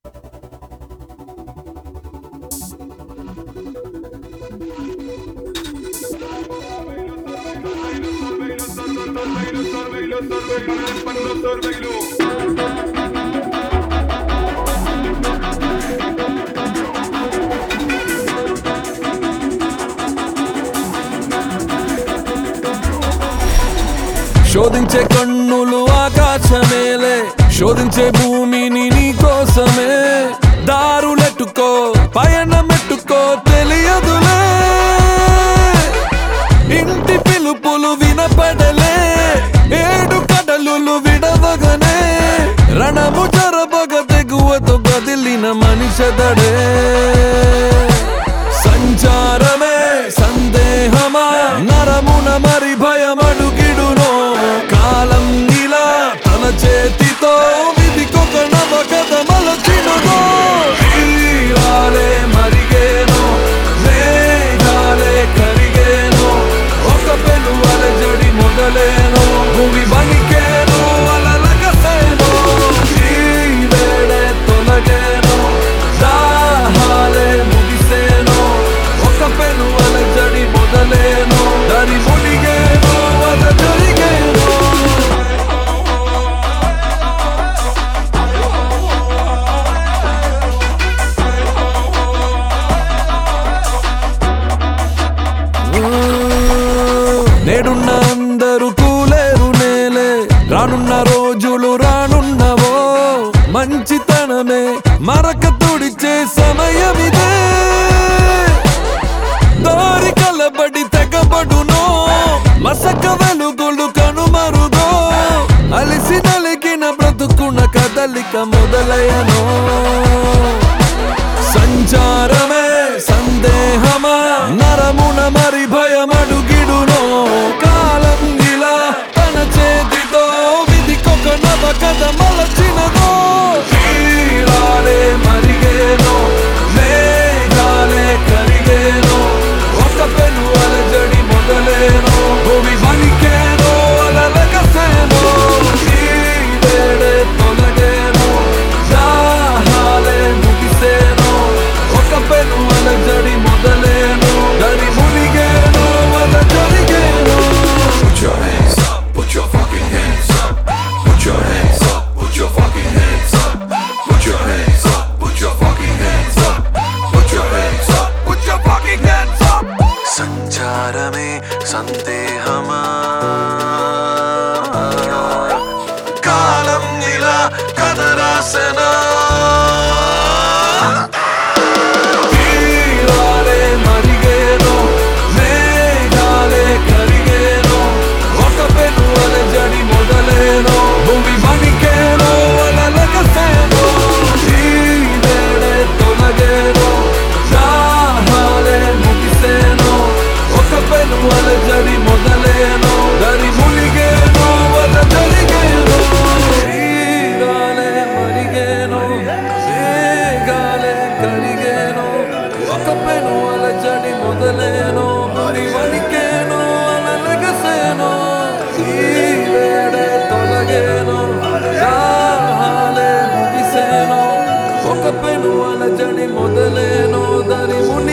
శోధించే కన్నులు ఆకాశమేలే శోధించే భూమిని నీ కోసమే దారులెట్టుకో పయనమెట్టుకో తెలియదులే ఇంటి పిలుపులు వినపడలే ఏడు కడలులు విడవగనే రణము జరబగ తెగువతో గదిలిన మనిషదడే సంచారమే సందేహమా నరమున మరి భయమడుగిడునో కాలం ఇలా తన చేతితో విధికొక నవకథ మలచినునో తీరాలే మరిగేనో మేఘాలే కరిగేనో ఒక పెనువల జడి మొదలేనో భూమి వణికేనో అలలగసేనో ఈ వేడే తొలగేనో దాహాలే ముగిసేనో ఒక పెనువల జడి మొదలేనో దాని మునిగేనో అద జరిగేనో నేడున్న అందరూ కూలేరు నేలే రానున్న రోజులు రానున్నవో మంచితనమే మరక తుడిచే సమయమిదే దారి కలబడి తెగబడునో మసక వెలుగులు కనుమరుగో అలిసి నలిగిన బ్రతుకున్న కదలిక మొదలయనో సంచారమే సందేహమా నరమున మరి భయమడుగిడునో కాలం ఇలా తన చేతితో విధికొక నవ కథ మలచినదో తీరాలే మరిగేనో మేఘాలే కరిగేనో ఒక పెను అలజడి మొదలేనో భూమి వణికేనో అలలగసేనో ఈ వేడే తొలగేనో దాహాలే ముగిసేనో ఒక పెను అలజడి మొదలేనో దరి మునిగేనో అల జరిగేనో Put your hands up, put your fucking hands up. Put your hands up, put your fucking hands up. Put your hands up, put your fucking hands up. Put your hands up, put your fucking hands up. సంచారమే సందేహమా కాలం ఇలా కదరాసనా తీరాలే మరిగేనో మేఘాలే కరిగేనో ఒక పెను అలజడి మొదలేనో భూమి వణికేనో అలలగసేనో ఈ వేడే తొలగేనో దాహాలే ముగిసేనో ఒక పెను అలజడి మొదలేనో దరి మునిగేనో అల జరిగేనో తీరాలే మరిగేనో మేఘాలే కరిగేనో ఒక పెను అలజడి మొదలేనో మరి వణికేనో అలలగసేనో ఈ వేడే తొలగేనో దాహాలే ముగిసేనో ఒక పెను అలజడి మొదలేనో దరి ముని